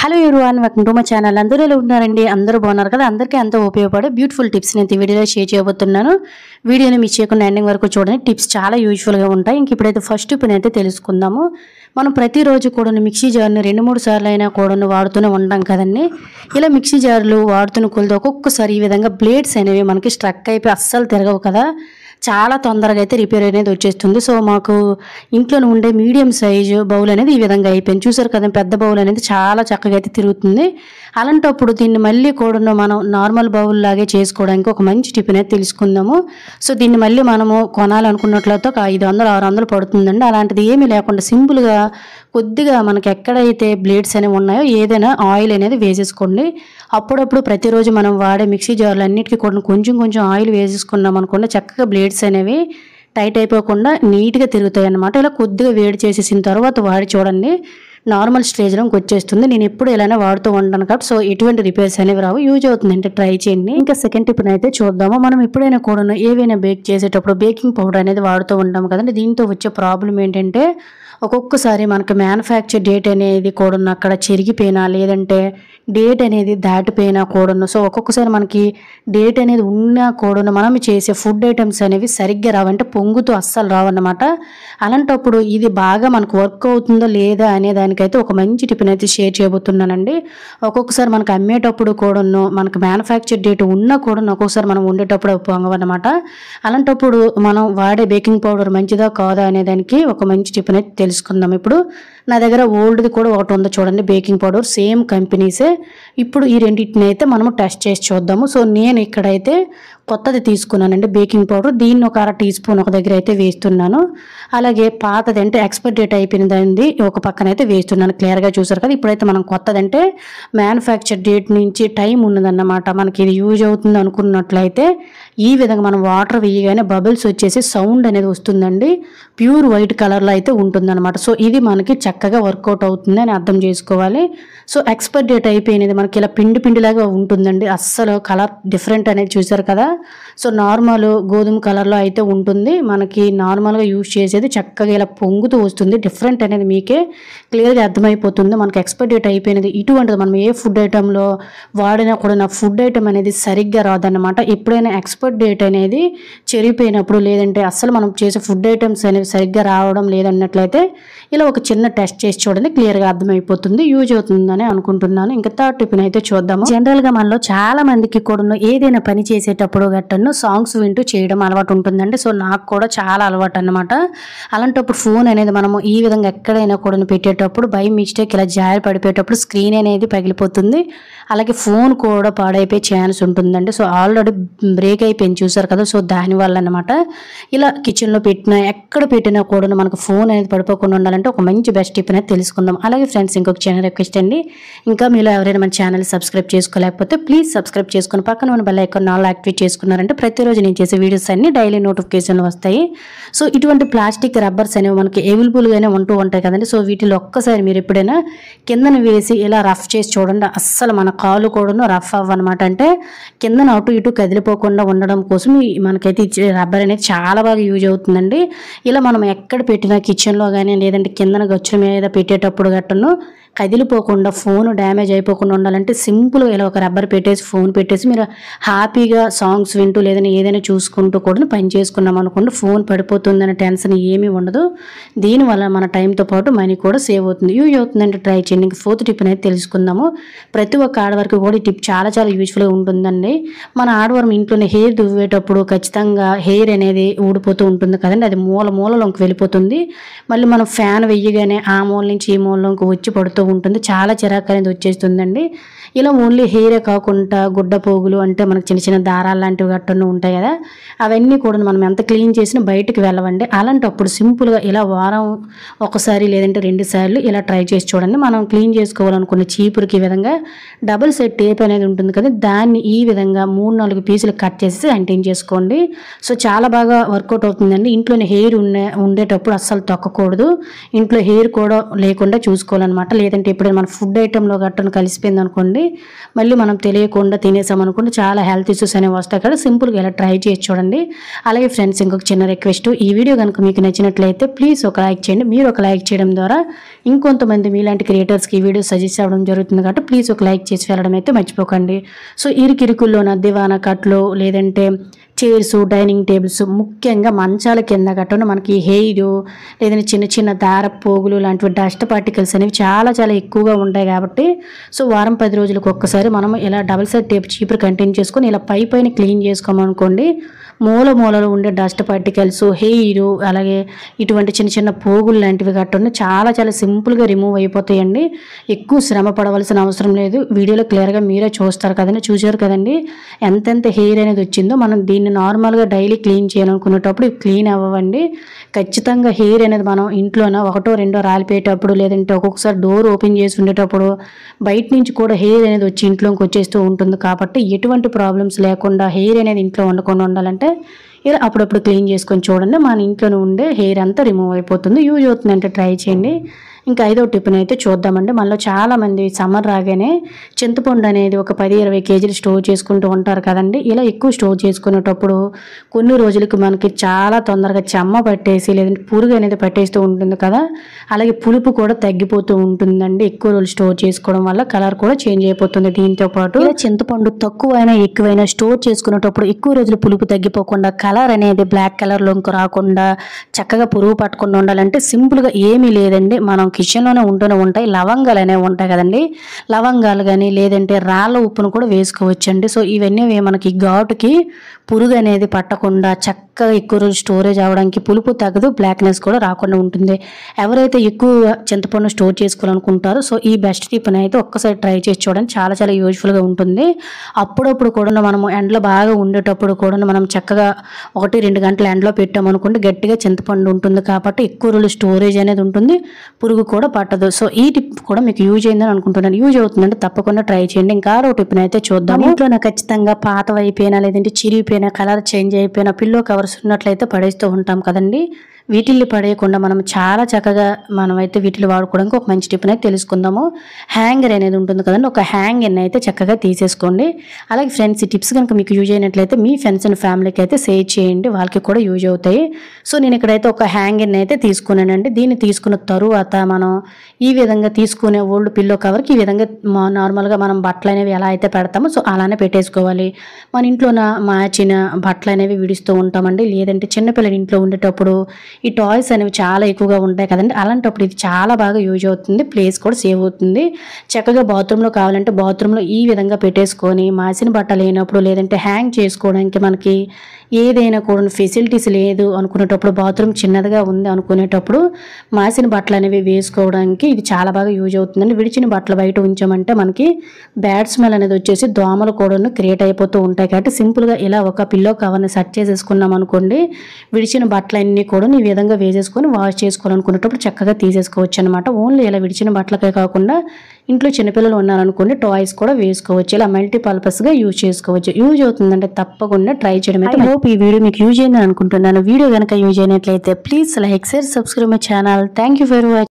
hello everyone welcome to my channel అందరూ ఎలా ఉన్నారండి అందరూ బాగున్నారు కదా అందరికీ అంతా ఉపయోగపడే బ్యూటిఫుల్ టిప్స్ నేను ఈ వీడియోలో షేర్ చేయబోతున్నాను వీడియోని మిస్ చేయకుండా ఎండింగ్ వరకు చూడండి టిప్స్ చాలా యూజ్ఫుల్గా ఉంటాయి ఇంక ఇప్పుడైతే ఫస్ట్ టిప్ అయితే తెలుసుకుందాము మనం ప్రతిరోజు కూడా మిక్సీ జార్ని రెండు మూడు సార్లు అయినా కూడా వాడుతూనే ఉంటాం కదండి ఇలా మిక్సీ జార్లు వాడుతున్న కొలది ఒక్కొక్కసారి ఈ విధంగా బ్లేడ్స్ అనేవి మనకి స్ట్రక్ అయిపోయి అస్సలు తిరగవు కదా చాలా తొందరగా అయితే రిపేర్ అనేది వచ్చేస్తుంది సో మాకు ఇంట్లో ఉండే మీడియం సైజు బౌల్ అనేది ఈ విధంగా అయిపోయింది చూసారు కదా పెద్ద బౌల్ అనేది చాలా చక్కగా అయితే తిరుగుతుంది అలాంటప్పుడు దీన్ని మళ్ళీ కూడా మనం నార్మల్ బౌల్ లాగే చేసుకోవడానికి ఒక మంచి టిప్ అనేది తెలుసుకుందాము సో దీన్ని మళ్ళీ మనము కొనాలనుకున్నట్లయితే ఒక ఐదు వందలు ఆరు వందలు పడుతుందండి అలాంటిది ఏమీ లేకుండా సింపుల్గా కొద్దిగా మనకి ఎక్కడైతే బ్లేడ్స్ అనేవి ఉన్నాయో ఏదైనా ఆయిల్ అనేది వేసేసుకోండి అప్పుడప్పుడు ప్రతిరోజు మనం వాడే మిక్సీ జార్లు అన్నిటికీ కూడా కొంచెం కొంచెం ఆయిల్ వేసేసుకున్నాం అనుకోండి చక్కగా బ్లేడ్స్ అనేవి టైట్ అయిపోకుండా నీట్గా తిరుగుతాయి అన్నమాట ఇలా కొద్దిగా వేడి చేసేసిన తర్వాత వాడి చూడండి నార్మల్ స్టేజ్లోకి వచ్చేస్తుంది నేను ఎప్పుడు ఇలానే వాడుతూ ఉంటాను కాబట్టి సో ఎటువంటి రిపేర్స్ అనేవి రావు యూజ్ అవుతుంది అంటే ట్రై చేయండి ఇంకా సెకండ్ టిప్ అయితే చూద్దాము మనం ఎప్పుడైనా కూడా ఏవైనా బేక్ చేసేటప్పుడు బేకింగ్ పౌడర్ అనేది వాడుతూ ఉంటాం కదండి దీంతో వచ్చే ప్రాబ్లం ఏంటంటే ఒక్కొక్కసారి మనకి మ్యానుఫ్యాక్చర్ డేట్ అనేది కూడా అక్కడ చెరిగిపోయినా లేదంటే డేట్ అనేది దాటిపోయినా కూడాను సో ఒక్కొక్కసారి మనకి డేట్ అనేది ఉన్నా కూడాను మనం చేసే ఫుడ్ ఐటమ్స్ అనేవి సరిగ్గా రావంటే పొంగుతూ అస్సలు రావన్నమాట అలాంటప్పుడు ఇది బాగా మనకు వర్క్ అవుతుందో లేదా అనే దానికైతే ఒక మంచి టిఫిన్ అయితే షేర్ చేయబోతున్నానండి ఒక్కొక్కసారి మనకు అమ్మేటప్పుడు కూడాను మనకు మ్యానుఫ్యాక్చర్ డేట్ ఉన్నా కూడా ఒక్కొక్కసారి మనం ఉండేటప్పుడు అవి పొంగవన్నమాట అలాంటప్పుడు మనం వాడే బేకింగ్ పౌడర్ మంచిదా కాదా అనే దానికి ఒక మంచి టిఫిన్ అయితే తెలుసుకుందాం ఇప్పుడు నా దగ్గర ఓల్డ్ది కూడా ఒకటి ఉందో చూడండి బేకింగ్ పౌడర్ సేమ్ కంపెనీసే ఇప్పుడు ఈ రెండింటిని అయితే మనము టెస్ట్ చేసి చూద్దాము సో నేను ఇక్కడైతే కొత్తది తీసుకున్నానండి బేకింగ్ పౌడర్ దీన్ని ఒక అర టీ స్పూన్ ఒక దగ్గర అయితే వేస్తున్నాను అలాగే పాతది అంటే ఎక్స్పైర్ డేట్ అయిపోయింది ఒక పక్కన అయితే వేస్తున్నాను క్లియర్గా చూసారు కదా ఇప్పుడైతే మనం కొత్తదంటే మ్యానుఫ్యాక్చర్ డేట్ నుంచి టైం ఉన్నదన్నమాట మనకి ఇది యూజ్ అవుతుంది అనుకున్నట్లయితే ఈ విధంగా మనం వాటర్ వేయగానే బబుల్స్ వచ్చేసి సౌండ్ అనేది వస్తుందండి ప్యూర్ వైట్ కలర్లో అయితే ఉంటుందన్నమాట సో ఇది మనకి చక్కగా వర్కౌట్ అవుతుంది అని అర్థం చేసుకోవాలి సో ఎక్స్పైర్ డేట్ అయిపోయినది మనకి ఇలా పిండి పిండిలాగా ఉంటుందండి అస్సలు కలర్ డిఫరెంట్ అనేది చూసారు కదా సో నార్మల్ గోధుమ కలర్లో అయితే ఉంటుంది మనకి నార్మల్గా యూజ్ చేసేది చక్కగా ఇలా పొంగుతూ వస్తుంది డిఫరెంట్ అనేది మీకే క్లియర్గా అర్థమైపోతుంది మనకి ఎక్స్పైర్ డేట్ అయిపోయినది ఇటువంటిది మనం ఏ ఫుడ్ ఐటెంలో వాడినా కూడా నా ఫుడ్ ఐటమ్ అనేది సరిగ్గా రాదన్నమాట ఎప్పుడైనా ఎక్స్పైర్ డేట్ అనేది చెరిగిపోయినప్పుడు లేదంటే అస్సలు మనం చేసే ఫుడ్ ఐటమ్స్ అనేవి సరిగ్గా రావడం లేదన్నట్లయితే ఇలా ఒక చిన్న టెస్ట్ చేసి చూడండి క్లియర్గా అర్థమైపోతుంది యూజ్ అవుతుందని అనుకుంటున్నాను ఇంకా థర్డ్ టిఫిన్ అయితే చూద్దాము జనరల్ గా మనలో చాలా మందికి కూడా ఏదైనా పని చేసేటప్పుడు గట్టను సాంగ్స్ వింటూ చేయడం అలవాటు ఉంటుందండి సో నాకు కూడా చాలా అలవాటు అన్నమాట అలాంటప్పుడు ఫోన్ అనేది మనము ఈ విధంగా ఎక్కడైనా కూడా పెట్టేటప్పుడు బై మిస్టేక్ ఇలా జారి పడిపోయేటప్పుడు స్క్రీన్ అనేది పగిలిపోతుంది అలాగే ఫోన్ కూడా పాడైపోయే ఛాన్స్ ఉంటుందండి సో ఆల్రెడీ బ్రేక్ అయిపోయింది చూసారు కదా సో దానివల్ల అనమాట ఇలా కిచెన్లో పెట్టినా ఎక్కడ పెట్టినా కూడా మనకు ఫోన్ అనేది పడిపోకుండా ఉండాలంటే ఒక మంచి బెస్ట్ టిప్ అనేది తెలుసుకుందాం అలాగే ఫ్రెండ్స్ ఇంకొక ఛానల్ రిక్వెస్ట్ అండి ఇంకా మీలో ఎవరైనా మన ఛానల్ సబ్స్క్రైబ్ చేసుకోలేకపోతే ప్లీజ్ సబ్స్క్రైబ్ చేసుకుని పక్కన ఉన్న బెల్ ఐకాన్ ఆల్ యాక్టివేట్ చేసుకున్నారంటే ప్రతిరోజు నేను చేసే వీడియోస్ అన్ని డైలీ నోటిఫికేషన్లు వస్తాయి సో ఇటువంటి ప్లాస్టిక్ రబ్బర్స్ అనేవి మనకి అవైలబుల్గానే ఉంటూ ఉంటాయి కదండి సో వీటిలో ఒక్కసారి మీరు ఎప్పుడైనా కిందన వేసి ఇలా రఫ్ చేసి చూడండి అస్సలు మన కాలు కూడాను రఫ్ అవ్వనమాట అంటే కిందన అటు ఇటు కదిలిపోకుండా ఉండడం కోసం ఈ మనకైతే ఈ రబ్బర్ అనేది చాలా బాగా యూజ్ అవుతుందండి ఇలా మనం ఎక్కడ పెట్టినా కిచెన్లో కానీ లేదంటే కిందన గచ్చుల మీద పెట్టేటప్పుడు గట్టను కదిలిపోకుండా ఫోన్ డ్యామేజ్ అయిపోకుండా ఉండాలంటే సింపుల్గా ఇలా ఒక రబ్బర్ పెట్టేసి ఫోన్ పెట్టేసి మీరు హ్యాపీగా సాంగ్స్ వింటూ లేదని ఏదైనా చూసుకుంటూ కూడా పని చేసుకున్నాం అనుకోండి ఫోన్ పడిపోతుందనే టెన్షన్ ఏమీ ఉండదు దీనివల్ల మన టైంతో పాటు మనీ కూడా సేవ్ అవుతుంది యూజ్ అవుతుందంటే ట్రై చేయండి ఇంకా ఫోర్త్ టిప్ అనేది తెలుసుకుందాము ప్రతి ఒక్క ఆడవారికి కూడా ఈ టిప్ చాలా చాలా యూజ్ఫుల్గా ఉంటుందండి మన ఆడవారం ఇంట్లోనే హెయిర్ దువ్వేటప్పుడు ఖచ్చితంగా హెయిర్ అనేది ఊడిపోతూ ఉంటుంది కదండి అది మూల మూలలోకి వెళ్ళిపోతుంది మళ్ళీ మనం ఫ్యాన్ వెయ్యగానే ఆ మూల నుంచి ఈ మూలలోకి వచ్చి పడుతూ ఉంటుంది చాలా చిరాకు అనేది వచ్చేస్తుందండి ఇలా ఓన్లీ హెయిరే కాకుండా గుడ్డ పోగులు అంటే మనకు చిన్న చిన్న దారాలు లాంటివి గట్టను ఉంటాయి కదా అవన్నీ కూడా మనం ఎంత క్లీన్ చేసినా బయటికి వెళ్ళవండి అలాంటప్పుడు సింపుల్గా ఇలా వారం ఒకసారి లేదంటే రెండు సార్లు ఇలా ట్రై చేసి చూడండి మనం క్లీన్ చేసుకోవాలనుకున్న చీపురికి ఈ విధంగా డబుల్ సెట్ టేప్ అనేది ఉంటుంది కదా దాన్ని ఈ విధంగా మూడు నాలుగు పీసులు కట్ చేసి అంటింగ్ చేసుకోండి సో చాలా బాగా వర్కౌట్ అవుతుందండి ఇంట్లోనే హెయిర్ ఉండే ఉండేటప్పుడు అస్సలు తొక్కకూడదు ఇంట్లో హెయిర్ కూడా లేకుండా చూసుకోవాలన్నమాట లేదంటే ఎప్పుడైనా మన ఫుడ్ ఐటెంలో గట్టను కలిసిపోయింది అనుకోండి మళ్ళీ మనం తెలియకుండా తినేసాం అనుకోండి చాలా హెల్త్ ఇష్యూస్ అనేవి వస్తాయి వస్తాయి కదా సింపుల్గా ఇలా ట్రై చేసి చూడండి అలాగే ఫ్రెండ్స్ ఇంకొక చిన్న రిక్వెస్ట్ ఈ వీడియో కనుక మీకు నచ్చినట్లయితే ప్లీజ్ ఒక లైక్ చేయండి మీరు ఒక లైక్ చేయడం ద్వారా ఇంకొంతమంది మీలాంటి క్రియేటర్స్కి ఈ వీడియో సజెస్ట్ అవ్వడం జరుగుతుంది కాబట్టి ప్లీజ్ ఒక లైక్ చేసి వెళ్ళడం అయితే మర్చిపోకండి సో ఇరుకిరుకుల్లో దివానా కట్లు లేదంటే చైర్స్ డైనింగ్ టేబుల్స్ ముఖ్యంగా మంచాల కింద గట్టను మనకి హెయిర్ లేదంటే చిన్న చిన్న దార పోగులు లాంటివి డస్ట్ పార్టికల్స్ అనేవి చాలా చాలా ఎక్కువగా ఉంటాయి కాబట్టి సో వారం పది రోజులకు ఒక్కసారి మనం ఇలా డబల్ సైడ్ టేప్ చీపురు కంటిన్యూ చేసుకొని ఇలా పై పైన క్లీన్ చేసుకోమనుకోండి మూల మూలలో ఉండే డస్ట్ పార్టికల్స్ హెయిర్ అలాగే ఇటువంటి చిన్న చిన్న పోగులు లాంటివి గట్టను చాలా చాలా సింపుల్గా రిమూవ్ అయిపోతాయండి ఎక్కువ శ్రమ పడవలసిన అవసరం లేదు వీడియోలో క్లియర్గా మీరే చూస్తారు కదండి చూసారు కదండి ఎంతెంత హెయిర్ అనేది వచ్చిందో మనం దీన్ని నార్మల్గా డైలీ క్లీన్ చేయాలనుకునేటప్పుడు ఇవి క్లీన్ అవ్వండి ఖచ్చితంగా హెయిర్ అనేది మనం ఇంట్లోన ఒకటో రెండో రాలిపోయేటప్పుడు లేదంటే ఒక్కొక్కసారి డోర్ ఓపెన్ చేసి ఉండేటప్పుడు బయట నుంచి కూడా హెయిర్ అనేది వచ్చి ఇంట్లోకి వచ్చేస్తూ ఉంటుంది కాబట్టి ఎటువంటి ప్రాబ్లమ్స్ లేకుండా హెయిర్ అనేది ఇంట్లో ఉండకుండా ఉండాలంటే ఇలా అప్పుడప్పుడు క్లీన్ చేసుకొని చూడండి మన ఇంట్లోనే ఉండే హెయిర్ అంతా రిమూవ్ అయిపోతుంది యూజ్ అవుతుందంటే ట్రై చేయండి ఇంకా ఐదో టిప్ని అయితే చూద్దామండి మనలో చాలా మంది సమ్మర్ రాగానే చింతపండు అనేది ఒక పది ఇరవై కేజీలు స్టోర్ చేసుకుంటూ ఉంటారు కదండి ఇలా ఎక్కువ స్టోర్ చేసుకునేటప్పుడు కొన్ని రోజులకి మనకి చాలా తొందరగా చెమ్మ పట్టేసి లేదంటే పురుగు అనేది పట్టేస్తూ ఉంటుంది కదా అలాగే పులుపు కూడా తగ్గిపోతూ ఉంటుందండి ఎక్కువ రోజులు స్టోర్ చేసుకోవడం వల్ల కలర్ కూడా చేంజ్ అయిపోతుంది దీంతో పాటు ఇలా చింతపండు తక్కువైనా ఎక్కువైనా స్టోర్ చేసుకునేటప్పుడు ఎక్కువ రోజులు పులుపు తగ్గిపోకుండా కలర్ అనేది బ్లాక్ కలర్లోకి రాకుండా చక్కగా పురుగు పట్టకుండా ఉండాలంటే సింపుల్గా ఏమీ లేదండి మనం కిచెన్లోనే ఉంటూనే ఉంటాయి లవంగాలు అనేవి ఉంటాయి కదండి లవంగాలు కానీ లేదంటే రాళ్ళ ఉప్పును కూడా వేసుకోవచ్చండి సో ఇవన్నీ మనకి ఘాటుకి పురుగు అనేది పట్టకుండా చక్కగా ఎక్కువ రోజు స్టోరేజ్ అవ్వడానికి పులుపు తగ్గదు బ్లాక్నెస్ కూడా రాకుండా ఉంటుంది ఎవరైతే ఎక్కువ చింతపండు స్టోర్ చేసుకోవాలనుకుంటారో సో ఈ బెస్ట్ టిప్ని అయితే ఒక్కసారి ట్రై చేసి చూడండి చాలా చాలా యూజ్ఫుల్గా ఉంటుంది అప్పుడప్పుడు కూడా మనము ఎండలో బాగా ఉండేటప్పుడు కూడా మనం చక్కగా ఒకటి రెండు గంటల ఎండలో పెట్టామనుకుంటే గట్టిగా చింతపండు ఉంటుంది కాబట్టి ఎక్కువ రోజులు స్టోరేజ్ అనేది ఉంటుంది పురుగు కూడా పట్టదు సో ఈ టిప్ కూడా మీకు యూజ్ అయిందని అనుకుంటున్నాను యూజ్ అవుతుందంటే తప్పకుండా ట్రై చేయండి ఇంకా ఆరో టిప్ని అయితే చూద్దాం ఇంట్లో నాకు ఖచ్చితంగా పాతవైపోయినా లేదంటే చిరిగిపోయినా కలర్ చేంజ్ అయిపోయినా పిల్లో కవర్స్ ఉన్నట్లయితే పడేస్తూ ఉంటాం కదండి వీటిల్ని పడేయకుండా మనం చాలా చక్కగా మనమైతే వీటిని వాడుకోవడానికి ఒక మంచి టిప్ అయితే తెలుసుకుందాము హ్యాంగర్ అనేది ఉంటుంది కదండి ఒక హ్యాంగర్ని అయితే చక్కగా తీసేసుకోండి అలాగే ఫ్రెండ్స్ ఈ టిప్స్ కనుక మీకు యూజ్ అయినట్లయితే మీ ఫ్రెండ్స్ అండ్ ఫ్యామిలీకి అయితే షేర్ చేయండి వాళ్ళకి కూడా యూజ్ అవుతాయి సో నేను ఇక్కడైతే ఒక హ్యాంగర్ని అయితే తీసుకున్నానండి దీన్ని తీసుకున్న తరువాత మనం ఈ విధంగా తీసుకునే ఓల్డ్ పిల్లో కవర్కి ఈ విధంగా మా- నార్మల్గా మనం బట్టలు అనేవి ఎలా అయితే పెడతామో సో అలానే పెట్టేసుకోవాలి మన ఇంట్లో మార్చిన బట్టలు అనేవి విడుస్తూ ఉంటామండి లేదంటే చిన్నపిల్లలు ఇంట్లో ఉండేటప్పుడు ఈ టాయ్స్ అనేవి చాలా ఎక్కువగా ఉంటాయి కదండి అలాంటప్పుడు ఇది చాలా బాగా యూజ్ అవుతుంది ప్లేస్ కూడా సేవ్ అవుతుంది చక్కగా బాత్రూంలో కావాలంటే బాత్రూంలో ఈ విధంగా పెట్టేసుకొని మాసిన బట్టలు లేనప్పుడు లేదంటే హ్యాంగ్ చేసుకోవడానికి మనకి ఏదైనా కూడా ఫెసిలిటీస్ లేదు అనుకునేటప్పుడు బాత్రూమ్ చిన్నదిగా ఉంది అనుకునేటప్పుడు మాసిన బట్టలు అనేవి వేసుకోవడానికి ఇది చాలా బాగా యూజ్ అవుతుందండి విడిచిన బట్టలు బయట ఉంచామంటే మనకి బ్యాడ్ స్మెల్ అనేది వచ్చేసి దోమలు కూడా క్రియేట్ అయిపోతూ ఉంటాయి కాబట్టి సింపుల్గా ఇలా ఒక పిల్లో కవర్ని సెట్ చేసేసుకున్నాం అనుకోండి విడిచిన బట్టలన్నీ కూడా ఈ విధంగా వేసేసుకొని వాష్ చేసుకోవాలనుకునేటప్పుడు చక్కగా తీసేసుకోవచ్చు అనమాట ఓన్లీ ఇలా విడిచిన బట్టలకే కాకుండా ఇంట్లో చిన్నపిల్లలు ఉన్నారనుకోండి టాయ్స్ కూడా వేసుకోవచ్చు ఇలా మల్టీపర్పస్గా యూజ్ చేసుకోవచ్చు యూజ్ అవుతుందంటే తప్పకుండా ట్రై చేయడం అయితే హోప్ ఈ వీడియో మీకు యూజ్ అయిందని అనుకుంటున్నాను వీడియో కనుక యూజ్ అయినట్లయితే please like share subscribe my channel thank you for watching